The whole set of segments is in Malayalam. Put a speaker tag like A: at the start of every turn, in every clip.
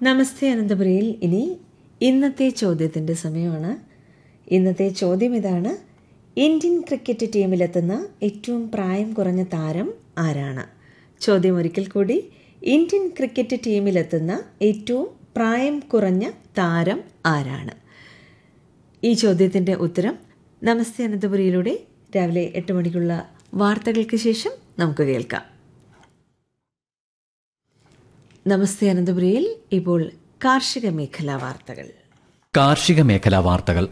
A: നമസ്തേ അനന്തപുരിയിൽ ഇനി ഇന്നത്തെ ചോദ്യത്തിൻ്റെ സമയമാണ് ഇന്നത്തെ ചോദ്യം ഇതാണ് ഇന്ത്യൻ ക്രിക്കറ്റ് ടീമിലെത്തുന്ന ഏറ്റവും പ്രായം കുറഞ്ഞ താരം ആരാണ് ചോദ്യം ഒരിക്കൽ കൂടി ഇന്ത്യൻ ക്രിക്കറ്റ് ടീമിലെത്തുന്ന ഏറ്റവും പ്രായം കുറഞ്ഞ താരം ആരാണ് ഈ ചോദ്യത്തിൻ്റെ ഉത്തരം നമസ്തേ അനന്തപുരിയിലൂടെ രാവിലെ എട്ട് മണിക്കുള്ള വാർത്തകൾക്ക് ശേഷം നമുക്ക് കേൾക്കാം നമസ്തേ അനന്തപുരിയിൽ ഇപ്പോൾ കാർഷിക മേഖലാ വാർത്തകൾ
B: കാർഷിക മേഖലാ വാർത്തകൾ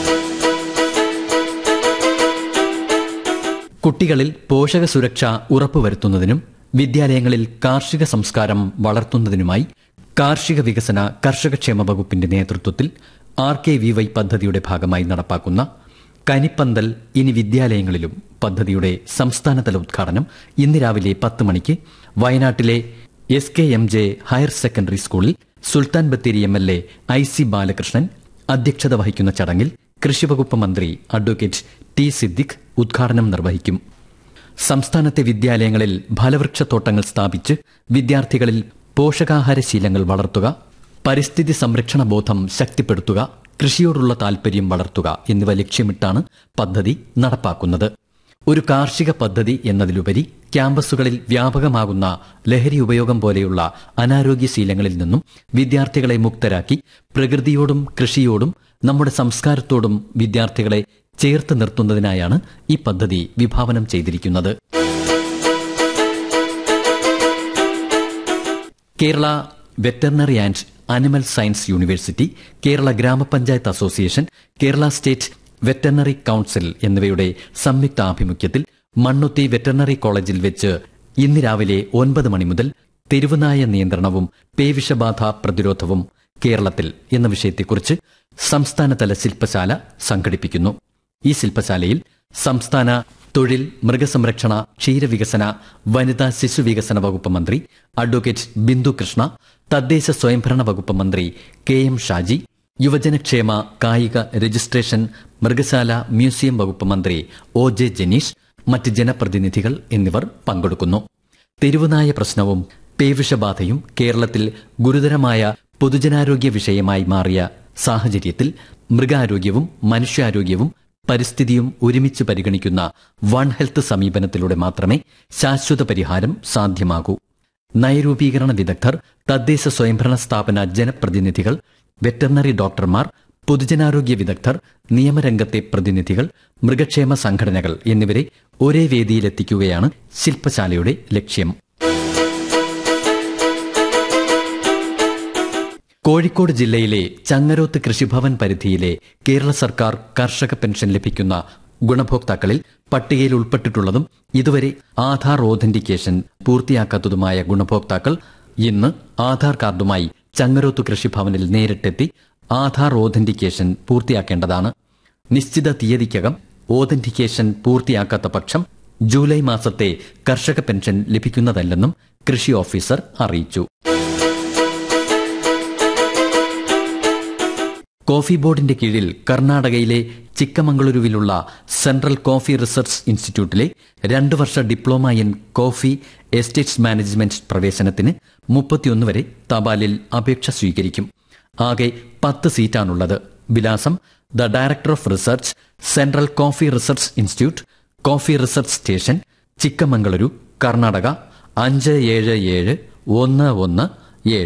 B: കുട്ടികളിൽ പോഷക സുരക്ഷ ഉറപ്പുവരുത്തുന്നതിനും വിദ്യാലയങ്ങളിൽ കാർഷിക സംസ്കാരം വളർത്തുന്നതിനുമായി കാർഷിക വികസന കർഷകക്ഷേമ വകുപ്പിന്റെ നേതൃത്വത്തിൽ ആർ കെ വി വൈ പദ്ധതിയുടെ ഭാഗമായി നടപ്പാക്കുന്ന കനിപ്പന്തൽ ഇനി വിദ്യാലയങ്ങളിലും പദ്ധതിയുടെ സംസ്ഥാനതല ഉദ്ഘാടനം ഇന്ന് രാവിലെ പത്ത് മണിക്ക് വയനാട്ടിലെ S K M J higher secondary സ്കൂളിൽ Sultan Bathery M L A I C Balakrishnan അധ്യക്ഷത വഹിക്കുന്ന ചടങ്ങിൽ കൃഷിവകുപ്പ് മന്ത്രി അഡ്വക്കേറ്റ് ടി സിദ്ദിഖ് ഉദ്ഘാടനം നിർവഹിക്കും സംസ്ഥാനത്തെ വിദ്യാലയങ്ങളിൽ ഫലവൃക്ഷത്തോട്ടങ്ങൾ സ്ഥാപിച്ച് വിദ്യാർത്ഥികളിൽ പോഷകാഹാര ശീലങ്ങൾ വളർത്തുക പരിസ്ഥിതി സംരക്ഷണ ബോധം ശക്തിപ്പെടുത്തുക കൃഷിയോടുള്ള താൽപര്യം വളർത്തുക എന്നിവ ലക്ഷ്യമിട്ടാണ് പദ്ധതി നടപ്പാക്കുന്നത് ഒരു കാർഷിക പദ്ധതി എന്നതിലുപരി ക്യാമ്പസുകളിൽ വ്യാപകമാകുന്ന ലഹരി ഉപയോഗം പോലെയുള്ള അനാരോഗ്യ ശീലങ്ങളിൽ നിന്നും വിദ്യാർത്ഥികളെ മുക്തരാക്കി പ്രകൃതിയോടും കൃഷിയോടും നമ്മുടെ സംസ്കാരത്തോടും വിദ്യാർത്ഥികളെ ചേർത്ത് നിർത്തുന്നതിനായാണ് ഈ പദ്ധതി വിഭാവനം ചെയ്തിരിക്കുന്നത് Kerala veterinary and animal science university Kerala ഗ്രാമപഞ്ചായത്ത് association Kerala state veterinary council എന്നിവയുടെ സംയുക്ത ആഭിമുഖ്യത്തിൽ മണ്ണുത്തി വെറ്ററിനറി കോളേജിൽ വെച്ച് ഇന്ന് രാവിലെ ഒൻപത് മണി മുതൽ തെരുവുനായ നിയന്ത്രണവും പേവിഷബാധ പ്രതിരോധവും കേരളത്തിൽ എന്ന വിഷയത്തെക്കുറിച്ച് സംസ്ഥാനതല ശില്പശാല സംഘടിപ്പിക്കുന്നു ഈ ശില്പശാലയിൽ സംസ്ഥാന തൊഴിൽ മൃഗസംരക്ഷണ ക്ഷീരവികസന വനിതാ ശിശുവികസന വകുപ്പ് മന്ത്രി അഡ്വക്കേറ്റ് ബിന്ദു കൃഷ്ണ തദ്ദേശ സ്വയംഭരണ വകുപ്പ് മന്ത്രി കെ എം ഷാജി യുവജനക്ഷേമ കായിക രജിസ്ട്രേഷൻ മൃഗശാല മ്യൂസിയം വകുപ്പ് മന്ത്രി ഒ ജെ ജനീഷ് മറ്റ് ജനപ്രതിനിധികൾ എന്നിവർ പങ്കെടുക്കുന്നു തെരുവുനായ പ്രശ്നവും പേവിഷബാധയും കേരളത്തിൽ ഗുരുതരമായ പൊതുജനാരോഗ്യ വിഷയമായി മാറിയ സാഹചര്യത്തിൽ മൃഗാരോഗ്യവും മനുഷ്യാരോഗ്യവും പരിസ്ഥിതിയും ഒരുമിച്ച് പരിഗണിക്കുന്ന വൺ ഹെൽത്ത് സമീപനത്തിലൂടെ മാത്രമേ ശാശ്വത പരിഹാരം സാധ്യമാകൂ നയരൂപീകരണ വിദഗ്ധർ തദ്ദേശ സ്വയംഭരണ സ്ഥാപന ജനപ്രതിനിധികൾ വെറ്ററിനറി ഡോക്ടർമാർ പൊതുജനാരോഗ്യ വിദഗ്ധർ നിയമരംഗത്തെ പ്രതിനിധികൾ മൃഗക്ഷേമ സംഘടനകൾ എന്നിവരെ ഒരേ വേദിയിലെത്തിക്കുകയാണ് ശില്പശാലയുടെ ലക്ഷ്യം കോഴിക്കോട് ജില്ലയിലെ ചങ്ങരോത്ത് കൃഷിഭവൻ പരിധിയിലെ കേരള സർക്കാർ കർഷക പെൻഷൻ ലഭിക്കുന്ന ഗുണഭോക്താക്കളിൽ പട്ടികയിൽ ഉൾപ്പെട്ടിട്ടുള്ളതും ഇതുവരെ ആധാർ ഓഥന്റിക്കേഷൻ പൂർത്തിയാക്കാത്തതുമായ ഗുണഭോക്താക്കൾ ഇന്ന് ആധാർ കാർഡുമായി ചങ്ങരോത്ത് കൃഷിഭവനിൽ നേരിട്ടെത്തി ആധാർ ഓഥന്റിക്കേഷൻ പൂർത്തിയാക്കേണ്ടതാണ് നിശ്ചിത തീയതിക്കകം ഓഥന്റിക്കേഷൻ പൂർത്തിയാക്കാത്ത പക്ഷം ജൂലൈ മാസത്തെ കർഷക പെൻഷൻ ലഭിക്കുന്നതല്ലെന്നും കൃഷി ഓഫീസർ അറിയിച്ചു കോഫി ബോർഡിന്റെ കീഴിൽ കർണാടകയിലെ ചിക്കമംഗളൂരുവിലുള്ള സെൻട്രൽ കോഫി റിസർച്ച് ഇൻസ്റ്റിറ്റ്യൂട്ടിലെ രണ്ടു വർഷ diploma in coffee estates management പ്രവേശനത്തിന് മുപ്പത്തിയൊന്ന് വരെ തപാലിൽ അപേക്ഷ സ്വീകരിക്കും ആകെ പത്ത് സീറ്റാണുള്ളത് വിലാസം the director of research central coffee research institute coffee research station Chikkamagaluru Karnataka അഞ്ച് ഏഴ് ഏഴ് ഒന്ന് ഒന്ന്